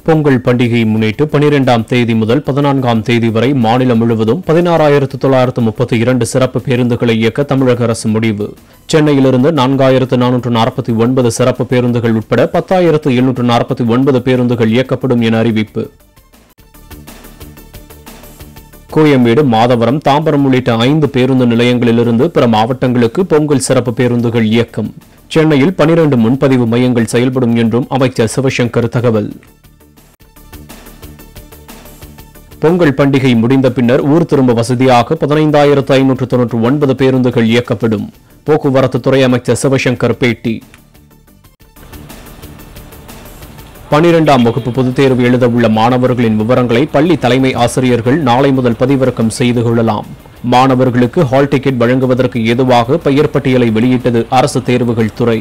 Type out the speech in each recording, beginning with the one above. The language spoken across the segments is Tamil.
பொங்கல் பண்டிகையை முன்னிட்டு பனிரெண்டாம் தேதி முதல் பதினான்காம் தேதி வரை மாநிலம் முழுவதும் பதினாறாயிரத்து தொள்ளாயிரத்து முப்பத்தி இரண்டு சிறப்பு பேருந்துகளை இயக்க தமிழக அரசு முடிவு சென்னையிலிருந்து நான்காயிரத்து நானூற்று நாற்பத்தி ஒன்பது சிறப்பு பேருந்துகள் உட்பட பத்தாயிரத்து எழுநூற்று நாற்பத்தி ஒன்பது பேருந்துகள் இயக்கப்படும் என அறிவிப்பு கோயம்பேடு மாதவரம் தாம்பரம் உள்ளிட்ட ஐந்து பேருந்து நிலையங்களிலிருந்து பிற மாவட்டங்களுக்கு பொங்கல் சிறப்பு பேருந்துகள் இயக்கம் சென்னையில் பனிரண்டு முன்பதிவு மையங்கள் செயல்படும் என்றும் அமைச்சர் சிவசங்கர் தகவல் பொங்கல் பண்டிகை முடிந்த பின்னர் ஊர் திரும்ப வசதியாக பதினைந்தாயிரத்து ஐநூற்று தொன்னூற்று ஒன்பது பேருந்துகள் இயக்கப்படும் போக்குவரத்து துறை அமைச்சர் சிவசங்கர் பேட்டி பனிரெண்டாம் வகுப்பு பொதுத் தேர்வு எழுத உள்ள மாணவர்களின் விவரங்களை பள்ளி தலைமை ஆசிரியர்கள் நாளை முதல் பதிவிறக்கம் செய்து கொள்ளலாம் மாணவர்களுக்கு ஹால் டிக்கெட் வழங்குவதற்கு ஏதுவாக பெயர் பட்டியலை வெளியிட்டது அரசு தேர்வுகள் துறை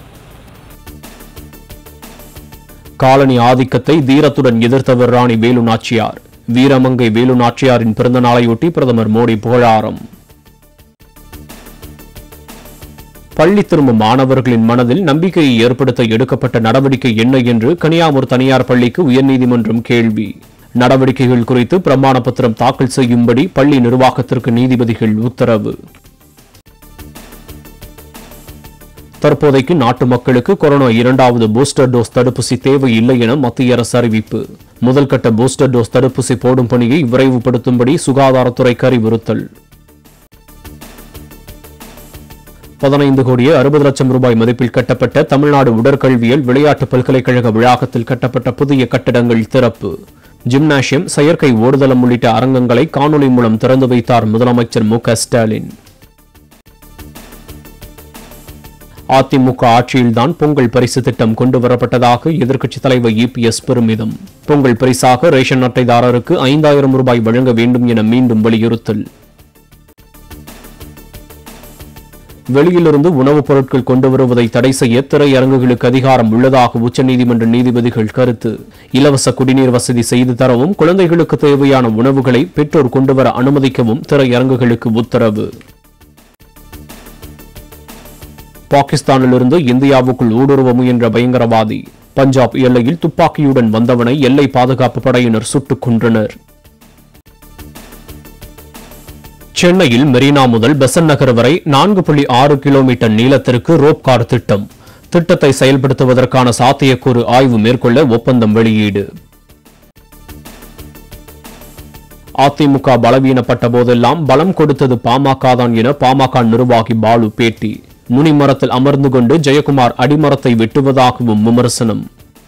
காலனி ஆதிக்கத்தை தீரத்துடன் எதிர்த்தவர் ராணி வேலு நாச்சியார் வீரமங்கை வேலு நாச்சியாரின் பிறந்த நாளையொட்டி பிரதமர் மோடி புகழாரம் பள்ளி திரும்பும் மாணவர்களின் மனதில் நம்பிக்கையை ஏற்படுத்த எடுக்கப்பட்ட நடவடிக்கை என்ன என்று கனியாமூர் தனியார் பள்ளிக்கு உயர்நீதிமன்றம் கேள்வி நடவடிக்கைகள் குறித்து பிரமாண பத்திரம் தாக்கல் செய்யும்படி பள்ளி நிர்வாகத்திற்கு நீதிபதிகள் உத்தரவு தற்போதைக்கு நாட்டு மக்களுக்கு கொரோனா இரண்டாவது பூஸ்டர் டோஸ் தடுப்பூசி தேவையில்லை என மத்திய அரசு அறிவிப்பு முதல் கட்ட பூஸ்டர் டோஸ் தடுப்பூசி போடும் பணியை விரைவுபடுத்தும்படி சுகாதாரத்துறைக்கு அறிவுறுத்தல் பதினைந்து கோடியே அறுபது லட்சம் ரூபாய் மதிப்பில் கட்டப்பட்ட தமிழ்நாடு உடற்கல்வியல் விளையாட்டு பல்கலைக்கழக வளாகத்தில் கட்டப்பட்ட புதிய கட்டடங்கள் திறப்பு ஜிம்னாசியம் செயற்கை ஓடுதளம் உள்ளிட்ட அரங்கங்களை காணொலி மூலம் திறந்து வைத்தார் முதலமைச்சர் மு க ஸ்டாலின் அதிமுக ஆட்சியில்தான் பொங்கல் பரிசு திட்டம் கொண்டு வரப்பட்டதாக எதிர்க்கட்சித் தலைவர் இபிஎஸ் பெருமிதம் பொங்கல் பரிசாக ரேஷன் அட்டைதாரருக்கு ஐந்தாயிரம் ரூபாய் வழங்க வேண்டும் என மீண்டும் வலியுறுத்தல் வெளியிலிருந்து உணவுப் பொருட்கள் கொண்டு வருவதை தடை செய்ய திரையரங்குகளுக்கு அதிகாரம் உள்ளதாக உச்சநீதிமன்ற நீதிபதிகள் கருத்து இலவச குடிநீர் வசதி செய்து தரவும் குழந்தைகளுக்கு தேவையான உணவுகளை பெற்றோர் கொண்டுவர அனுமதிக்கவும் திரையரங்குகளுக்கு உத்தரவு பாகிஸ்தானிலிருந்து இந்தியாவுக்குள் ஊடுருவ முயன்ற பயங்கரவாதி பஞ்சாப் எல்லையில் துப்பாக்கியுடன் வந்தவனை எல்லை பாதுகாப்பு படையினர் சுட்டுக் கொன்றனர் சென்னையில் மெரினா முதல் பெசன் நகர் வரை நான்கு புள்ளி ஆறு கிலோமீட்டர் நீளத்திற்கு ரோப் கார் திட்டம் திட்டத்தை செயல்படுத்துவதற்கான சாத்தியக்கூறு ஆய்வு மேற்கொள்ள ஒப்பந்தம் வெளியீடு அதிமுக பலவீனப்பட்ட போதெல்லாம் பலம் கொடுத்தது பாமக தான் என பாமக நிர்வாகி பாலு பேட்டி நுனிமரத்தில் அமர்ந்து கொண்டு ஜெயக்குமார் அடிமரத்தை வெட்டுவதாகவும் விமர்சனம்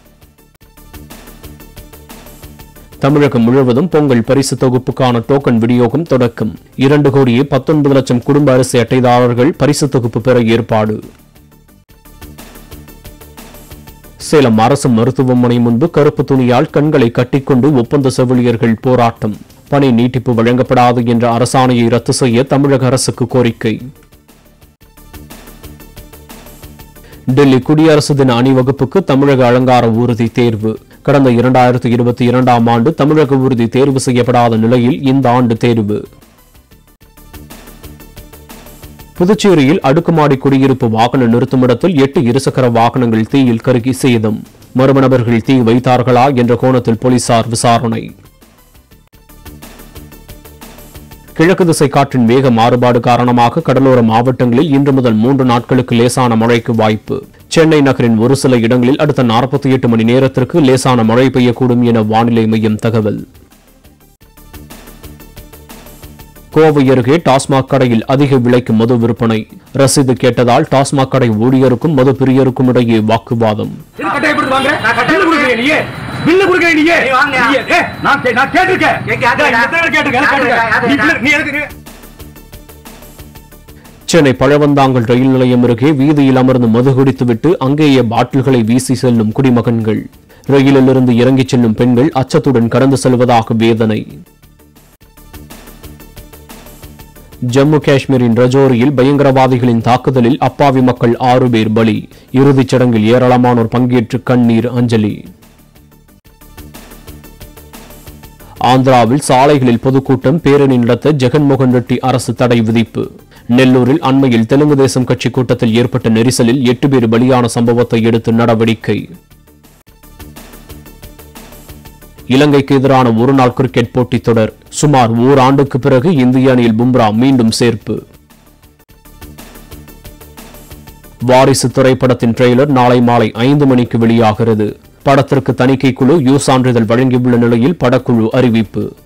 தமிழகம் முழுவதும் பொங்கல் பரிசு தொகுப்புக்கான டோக்கன் விநியோகம் தொடக்கம் இரண்டு கோடியே பத்தொன்பது லட்சம் குடும்ப அரிசி அட்டைதாரர்கள் பரிசு தொகுப்பு பெற ஏற்பாடு சேலம் அரசு மருத்துவமனை முன்பு கருப்பு துணியால் கண்களை கட்டிக்கொண்டு ஒப்பந்த செவிலியர்கள் போராட்டம் பணி நீட்டிப்பு வழங்கப்படாது என்ற அரசாணையை ரத்து செய்ய தமிழக அரசுக்கு கோரிக்கை டெல்லி குடியரசு தின அணிவகுப்புக்கு தமிழக அலங்கார ஊர்தி தேர்வு கடந்த இரண்டாயிரத்து இருபத்தி இரண்டாம் ஆண்டு தமிழக ஊர்தி தேர்வு செய்யப்படாத நிலையில் இந்த ஆண்டு தேர்வு புதுச்சேரியில் அடுக்குமாடி குடியிருப்பு வாகன நிறுத்துமிடத்தில் எட்டு இருசக்கர வாகனங்கள் தீயில் கருகி சேதம் மர்ம நபர்கள் தீ வைத்தார்களா என்ற கோணத்தில் போலீசார் விசாரணை கிழக்கு திசை காற்றின் வேக மாறுபாடு காரணமாக கடலோர மாவட்டங்களில் இன்று முதல் மூன்று நாட்களுக்கு லேசான மழைக்கு வாய்ப்பு சென்னை நகரின் ஒரு சில இடங்களில் அடுத்த நாற்பத்தி எட்டு மணி நேரத்திற்கு லேசான மழை பெய்யக்கூடும் என வானிலை மையம் தகவல் கோவை அருகே டாஸ்மாக் கடையில் அதிக விலைக்கு மது விற்பனை ரசீது கேட்டதால் டாஸ்மாக் கடை ஊழியருக்கும் மது பிரியருக்கும் இடையே வாக்குவாதம் எது கட்டாய கொடுத்து வாங்குற? பில்லு கொடுக்குறியா நீயே? பில்லு கொடுக்குறியா நீயே? நீ வாங்கினியா? நீயே, ஏய், நான் கே- நான் கேட்டிருக்கேன். ஏய், கேட்கல. நான் எத்தனை தடவை கேட்டிருக்கேன்? யாரு கேட்டிருக்கேன். யாரு நீ யாரு? பில்லு- நீ எதுக்கு நீ- சென்னை பழவந்தாங்கல் ரயில் நிலையம் அருகே வீதியில் அமர்ந்து மது குடித்துவிட்டு அங்கேயே பாட்டில்களை வீசி செல்லும் குடிமகன்கள் ரயிலிலிருந்து இறங்கிச் செல்லும் பெண்கள் அச்சத்துடன் கடந்து செல்வதாக வேதனை ஜம்மு காஷ்மீரின் ரஜோரியில் பயங்கரவாதிகளின் தாக்குதலில் அப்பாவி மக்கள் ஆறு பேர் பலி இறுதிச் சடங்கில் ஏராளமானோர் பங்கேற்று கண்ணீர் அஞ்சலி ஆந்திராவில் சாலைகளில் பொதுக்கூட்டம் பேரணி நடத்த ஜெகன்மோகன் ரெட்டி அரசு தடை விதிப்பு நெல்லூரில் அண்மையில் தெலுங்கு தேசம் கட்சி கூட்டத்தில் ஏற்பட்ட நெரிசலில் எட்டு பேர் பலியான சம்பவத்தை அடுத்து நடவடிக்கை இலங்கைக்கு எதிரான ஒருநாள் கிரிக்கெட் போட்டித் தொடர் சுமார் ஓராண்டுக்கு பிறகு இந்திய அணியில் பும்ரா மீண்டும் சேர்ப்பு வாரிசு திரைப்படத்தின் ட்ரெய்லர் நாளை மாலை ஐந்து மணிக்கு வெளியாகிறது படத்திற்கு தணிக்கை குழு யூ சான்றிதழ் வழங்கியுள்ள நிலையில் படக்குழு அறிவிப்பு